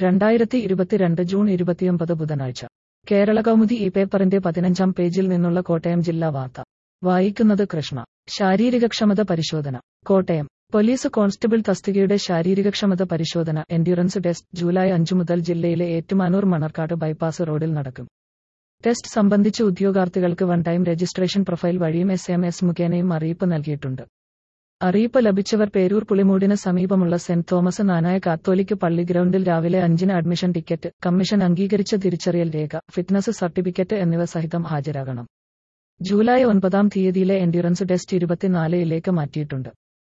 രണ്ടായിരത്തി ഇരുപത്തിരണ്ട് ജൂൺ ഇരുപത്തിയൊമ്പത് ബുധനാഴ്ച കേരള കൗമുദി ഈ പേപ്പറിന്റെ പതിനഞ്ചാം പേജിൽ നിന്നുള്ള കോട്ടയം ജില്ലാ വാർത്ത വായിക്കുന്നത് കൃഷ്ണ ശാരീരികക്ഷമത പരിശോധന കോട്ടയം പോലീസ് കോൺസ്റ്റബിൾ തസ്തികയുടെ ശാരീരികക്ഷമത പരിശോധന എൻഡ്യൂറൻസ് ടെസ്റ്റ് ജൂലൈ അഞ്ചു മുതൽ ജില്ലയിലെ ഏറ്റുമാനൂർ മണർക്കാട് ബൈപ്പാസ് റോഡിൽ നടക്കും ടെസ്റ്റ് സംബന്ധിച്ച് ഉദ്യോഗാർത്ഥികൾക്ക് വൺ ടൈം രജിസ്ട്രേഷൻ പ്രൊഫൈൽ വഴിയും എസ് എം എസ് മുഖേനയും അറിയിപ്പ് നൽകിയിട്ടുണ്ട് അറിയിപ്പ് ലഭിച്ചവർ പേരൂർ പുളിമൂടിന് സമീപമുള്ള സെന്റ് തോമസ് നാനായ കാത്തോലിക്ക് പള്ളി ഗ്രൗണ്ടിൽ രാവിലെ അഞ്ചിന് അഡ്മിഷൻ ടിക്കറ്റ് കമ്മീഷൻ അംഗീകരിച്ച തിരിച്ചറിയൽ രേഖ ഫിറ്റ്നസ് സർട്ടിഫിക്കറ്റ് എന്നിവ സഹിതം ഹാജരാകണം ജൂലൈ ഒൻപതാം തീയതിയിലെ എൻഡ്യൂറൻസ് ടെസ്റ്റ് ഇരുപത്തിനാലിലേക്ക് മാറ്റിയിട്ടുണ്ട്